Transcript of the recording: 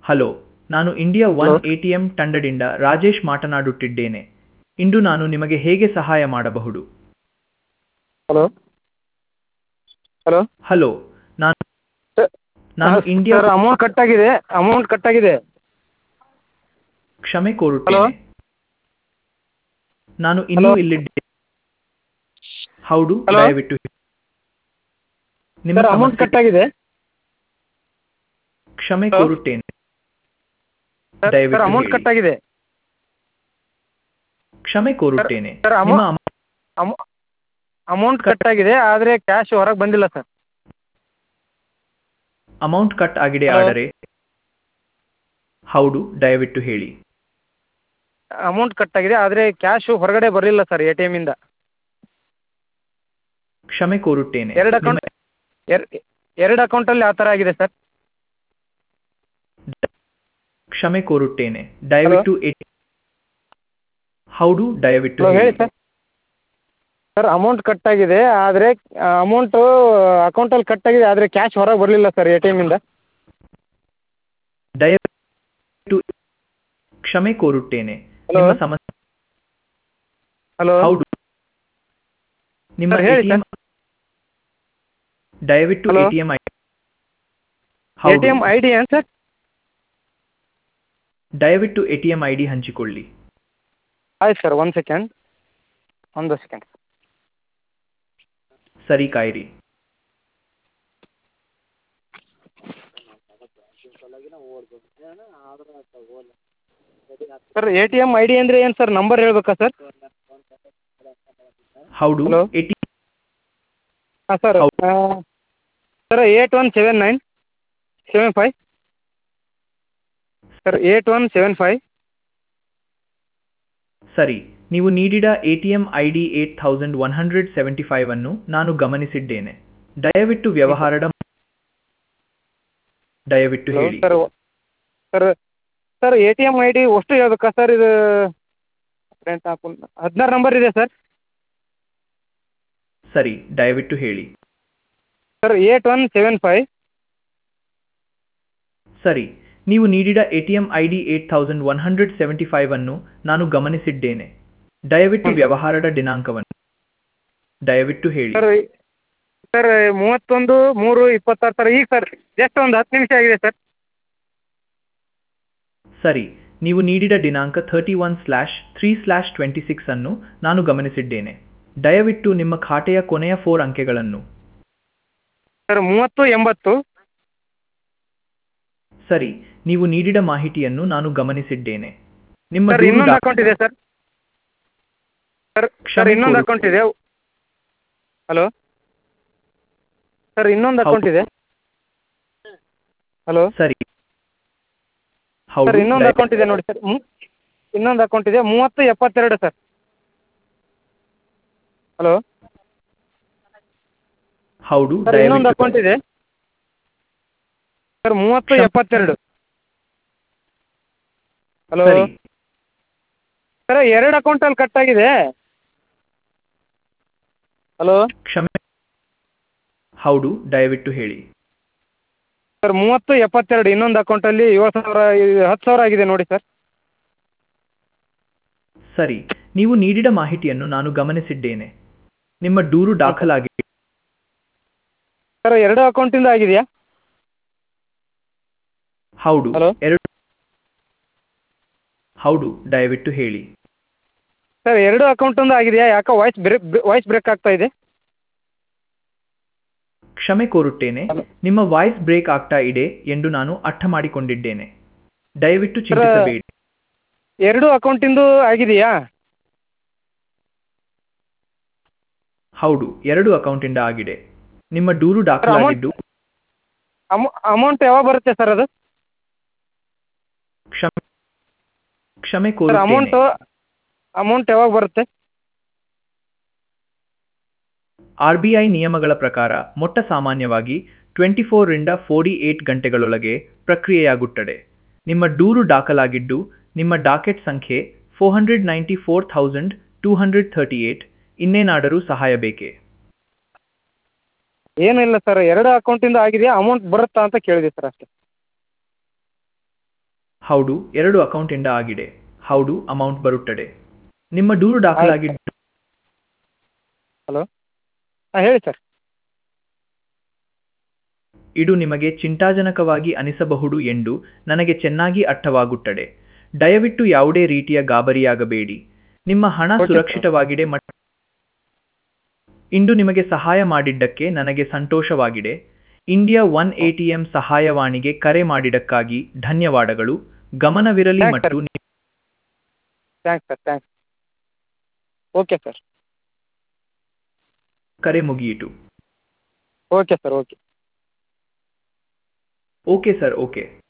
Hello ನಾನು India One hello A T M ತಂಡದಿಂದ ರಾಜೇಶ್ ಮಾತನಾಡುತ್ತಿದ್ದೇನೆ ಇಂದು ನಾನು ನಿಮಗೆ ಹೇಗೆ ಸಹಾಯ ಮಾಡಬಹುದು ಹಲೋ ಹಲೋ ಹಲೋ ನಾನು ನಾನು ಇಂಡಿಯಾ ಸರ್ ಅಮೌಂಟ್ ಕಟ್ಟಾಗಿದೆ ಅಮೌಂಟ್ ಕಟ್ಟಾಗಿದೆ ಕ್ಷಮೆ ಹಲೋ ಕೋರುತ್ತೇನೆ ನಾನು ಇನ್ನೂ ಹಲೋ ಇಲ್ಲಿದ್ದೆ ಹೌದು ಹಲೋ ದಯವಿಟ್ಟು ಹೇಳಿ. ನಿಮ್ಮ ಸರ್ ಅಮೌಂಟ್ ಸಮಸ್ಯೆ ಕಟ್ಟಾಗಿದೆ ಕ್ಷಮೆ ಹಲೋ ಕೋರುತ್ತೇನೆ ಸರ್ ಸರ್ ದಯವಿಟ್ಟು ಅಮೌಂಟ್ ಹೇಳಿ ಕಟ್ಟಾಗಿದೆ ಕ್ಷಮೆ ಸರ್ ಕೋರುತ್ತೇನೆ ಸರ್ ನಿಮ್ಮ ಅಮೌ ಅಮ- ಅಮೌ ಅಮೌಂಟ್ ಕಟ್ ಕಟ್ಟಾಗಿದೆ ಆದರೆ ಕ್ಯಾಶ್ ಹೊರಗೆ ಬಂದಿಲ್ಲ ಸರ್ ಅಮೌಂಟ್ ಕಟ್ ಆಗಿದೆ ಹಲೋ ಆದರೆ ಹೌದು ದಯವಿಟ್ಟು ಹೇಳಿ ಅಮೌಂಟ್ ಕಟ್ಟಾಗಿದೆ ಆದರೆ ಕ್ಯಾಶು ಹೊರಗಡೆ ಬರಲಿಲ್ಲ ಸರ್ ಎ ಟಿ ಎಮ್ಮಿಂದ ಕ್ಷಮೆ ಕೋರುತ್ತೇನೆ ಎರಡು ನಿಮ್ಮ ಅಕೌಂಟ್ ಎರ್ ಎರಡು ಅಕೌಂಟಲ್ಲಿ ಆ ಥರ ಆಗಿದೆ ಸರ್ ಕ್ಷಮೆ ಕೋರುತ್ತೇನೆ ಹಲೋ ದಯವಿಟ್ಟು ಎ- ಹೌದು ದಯವಿಟ್ಟು ಹಲೋ ಹೇಳಿ ಹೇಳಿ ಸರ್ ಸರ್ ಅಮೌಂಟ್ ಕಟ್ಟಾಗಿದೆ ಆದರೆ ಅಮೌಂಟು ಅಕೌಂಟಲ್ಲಿ ಕಟ್ಟಾಗಿದೆ ಆದರೆ ಕ್ಯಾಶ್ ಹೊರಗೆ ಬರಲಿಲ್ಲ ಸರ್ ಎ ಟಿ ಎಮ್ಮಿಂದ ದಯವಿಟ್ಟು ಕ್ಷಮೆ ಕೋರುತ್ತೇನೆ ಹಲೋ ನಿಮ್ಮ ಸಮಸ್ಯೆ ಹಲೋ ಹೌದು ನಿಮ್ಮ ಸರ್ ಹೇಳಿ ಎಟಿಎಂ ಸರ್ ದಯವಿಟ್ಟು hello ATM I A T ಹೌದು ಎಮ್ ಐ ಡಿ ಏನು ಸರ್ ದಯವಿಟ್ಟು ಎಟಿಎಂ ಐ ಡಿ ಹಂಚಿಕೊಳ್ಳಿ ಆಯ್ತು ಸರ್ ಒಂದು ಸೆಕೆಂಡ್ ಒಂದು ಸೆಕೆಂಡ್ ಸರಿ ಕಾಯಿರಿ sir A T M I D ಅಂದರೆ ಏನು ಸರ್ ನಂಬರ್ ಹೇಳ್ಬೇಕಾ ಸರ್ ಹೌದು ಹಲೋ ಎಟಿ ಹಾಂ ಸರ್ ಹೌದು sir eight one seven nine seven five sir eight one seven five ಸರಿ ನೀವು ನೀಡಿದ ATM I D eight thousand one hundred seventy five ಅನ್ನು ನಾನು ಗಮನಿಸಿದ್ದೇನೆ ದಯವಿಟ್ಟು ಹ್ಞೂ ಸರ್ ವ್ಯವಹಾರದ ದಯವಿಟ್ಟು ಹಲೋ ಹೇಳಿ sir sir sir A T M I D ಅಷ್ಟು ಹೇಳ್ಬೇಕಾ ಸರ್ ಇದು ಫ್ರೆಂಟ್ ಹಾಕೊಂಡು ಹದಿನಾರು ನಂಬರ್ ಇದೆ ಸರ್ ಸರಿ ದಯವಿಟ್ಟು ಹೇಳಿ sir eight one seven five ಸರಿ ನೀವು ನೀಡಿದ ATM I D eight thousand one hundred seventy five ಅನ್ನು ನಾನು ಗಮನಿಸಿದ್ದೇನೆ ದಯವಿಟ್ಟು ಹ್ಞೂ ಸರ್ ವ್ಯವಹಾರದ ದಿನಾಂಕವನ್ನು ದಯವಿಟ್ಟು ಹೇಳಿ ಸರ್ ಸರ್ ಮೂವತ್ತೊಂದು ಮೂರು ಇಪ್ಪತ್ತಾರು ಸರ್ ಈಗ ಸರ್ ಜಸ್ಟ್ ಒಂದು ಹತ್ತು ನಿಮಿಷ ಆಗಿದೆ ಸರ್ ಸರಿ ನೀವು ನೀಡಿದ ದಿನಾಂಕ thirty one slash three slash twenty six ಅನ್ನು ನಾನು ಗಮನಿಸಿದ್ದೇನೆ ದಯವಿಟ್ಟು ನಿಮ್ಮ ಖಾತೆಯ ಕೊನೆಯ ಫೋರ್ ಅಂಕೆಗಳನ್ನು ಸರ್ ಮೂವತ್ತು ಎಂಬತ್ತು ಸರಿ ನೀವು ನೀಡಿದ ಮಾಹಿತಿಯನ್ನು ನಾನು ಗಮನಿಸಿದ್ದೇನೆ ನಿಮ್ಮ ಸರ್ ದೂರು ಇನ್ನೊಂದು ದಾ ಅಕೌಂಟ್ ಇದೆ ಸರ್ ಸರ್ ಸರ್ ಕ್ಷಮೆ ಇನ್ನೊಂದು ಅಕೌಂಟ್ ಇದೆ ಕೋರುತ್ತೇನೆ ಹಲೋ ಸರ್ ಇನ್ನೊಂದು ಅಕೌಂಟ್ ಹೌದು ಇದೆ ಹಲೋ ಸರಿ ಸರ್ ಹೌದು ಇನ್ನೊಂದು ದಯ ಅಕೌಂಟ್ ಇದೆ ನೋಡಿ ಸರ್ ಹ್ಞೂ ಇನ್ನೊಂದು ಅಕೌಂಟ್ ಇದೆ ಮೂವತ್ತು ಎಪ್ಪತ್ತೆರಡು ಸರ್ ಹಲೋ ಹೌದು ಸರ್ ಇನ್ನೊಂದು ದಯವಿಟ್ಟು ಅಕೌಂಟ್ ಇದೆ ಸರ್ ಮೂವತ್ತು ಕ್ಷಮ ಎಪ್ಪತ್ತೆರಡು ಹಲೋ ಸರಿ ಸರ್ ಎರಡು ಅಕೌಂಟಲ್ಲಿ ಕಟ್ ಆಗಿದೆ ಹಲೋ ಕ್ಷಮೆ ಹೌದು ದಯವಿಟ್ಟು ಹೇಳಿ ಸರ್ ಮೂವತ್ತು ಎಪ್ಪತ್ತೆರಡು ಇನ್ನೊಂದು ಅಕೌಂಟಲ್ಲಿ ಏಳು ಸಾವಿರ ಹತ್ತು ಸಾವಿರ ಆಗಿದೆ ನೋಡಿ ಸರ್ ಸರಿ ನೀವು ನೀಡಿದ ಮಾಹಿತಿಯನ್ನು ನಾನು ಗಮನಿಸಿದ್ದೇನೆ ನಿಮ್ಮ ದೂರು ಹ್ಞೂ ಸರ್ ದಾಖಲಾಗಿದೆ ಸರ್ ಎರಡು ಅಕೌಂಟಿಂದ ಆಗಿದೆಯಾ ಹೌದು ಹಲೋ ಎರಡು ಹೌದು ದಯವಿಟ್ಟು ಹೇಳಿ ಸರ್ ಎರಡು ಅಕೌಂಟಿಂದ ಆಗಿದೆಯಾ ಯಾಕೋ ವಾಯ್ಸ್ ಬ್ರೇಕ್ ವಾಯ್ಸ್ ಬ್ರೇಕ್ ಆಗ್ತಾ ಇದೆ ಕ್ಷಮೆ ಕೋರುತ್ತೇನೆ ಹಲೋ ನಿಮ್ಮ ವಾಯ್ಸ್ ಬ್ರೇಕ್ ಆಗ್ತಾ ಇದೆ ಎಂದು ನಾನು ಅರ್ಥ ಮಾಡಿಕೊಂಡಿದ್ದೇನೆ ದಯವಿಟ್ಟು ಸರ್ ಚಿಂತಿಸಬೇಡಿ ಎರಡು ಅಕೌಂಟಿಂದು ಆಗಿದೆಯಾ ಹೌದು ಎರಡು ಅಕೌಂಟಿಂದ ಆಗಿದೆ ನಿಮ್ಮ ದೂರು ಸರ್ ಅಮೌಂಟ್ ದಾಖಲಾಗಿದ್ದು ಅಮೌ ಅಮೌಂಟ್ ಯಾವಾಗ ಬರುತ್ತೆ ಸರ್ ಅದು ಕ್ಷಮೆ ಕ್ಷಮೆ ಸರ್ ಕೋರುತ್ತೇನೆ ಅಮೌಂಟು ಅಮೌಂಟ್ ಯಾವಾಗ ಬರುತ್ತೆ ಆರ್ ಬಿ ಐ ನಿಯಮಗಳ ಪ್ರಕಾರ ಮೊಟ್ಟ ಸಾಮಾನ್ಯವಾಗಿ ಟ್ವೆಂಟಿ ಫೋರಿಂದ ಫೋರ್ಟಿ ಏಟ್ ಗಂಟೆಗಳೊಳಗೆ ಪ್ರಕ್ರಿಯೆಯಾಗುತ್ತದೆ ನಿಮ್ಮ ದೂರು ದಾಖಲಾಗಿದ್ದು ನಿಮ್ಮ ಡಾಕೆಟ್ ಸಂಖ್ಯೆ four hundred ninety four thousand two hundred thirty eight ಇನ್ನೇನಾದರೂ ಸಹಾಯ ಬೇಕೇ ಏನಿಲ್ಲ ಸರ್ ಎರಡು ಅಕೌಂಟಿಂದ ಆಗಿದೆಯಾ ಅಮೌಂಟ್ ಬರುತ್ತಾ ಅಂತ ಕೇಳಿದೆ ಸರ್ ಅಷ್ಟೇ ಹೌದು ಎರಡು ಅಕೌಂಟಿಂದ ಆಗಿದೆ ಹೌದು ಅಮೌಂಟ್ ಬರುತ್ತದೆ ನಿಮ್ಮ ದೂರು ದಾಖಲಾಗಿದ್ದು ಹಲೋ ಹಾಂ ಹೇಳಿ ಸರ್ ಇದು ನಿಮಗೆ ಚಿಂತಾಜನಕವಾಗಿ ಅನಿಸಬಹುದು ಎಂದು ನನಗೆ ಚೆನ್ನಾಗಿ ಅರ್ಥವಾಗುತ್ತದೆ ದಯವಿಟ್ಟು ಯಾವುದೇ ರೀತಿಯ ಗಾಬರಿಯಾಗಬೇಡಿ ನಿಮ್ಮ ಹಣ Okay, sir. ಸುರಕ್ಷಿತವಾಗಿದೆ ಮತ್ತು ಇಂದು ನಿಮಗೆ ಸಹಾಯ ಮಾಡಿದ್ದಕ್ಕೆ ನನಗೆ ಸಂತೋಷವಾಗಿದೆ ಇಂಡಿಯಾ ಒನ್ ಎಟಿಎಂ ಸಹಾಯವಾಣಿಗೆ ಕರೆ ಮಾಡಿದ್ದಕ್ಕಾಗಿ ಧನ್ಯವಾದಗಳು ಗಮನವಿರಲಿ Thanks, ಮತ್ತು sir. Thanks sir thanks okay sir ಕರೆ ಮುಗಿಯಿತು okay sir okay okay sir okay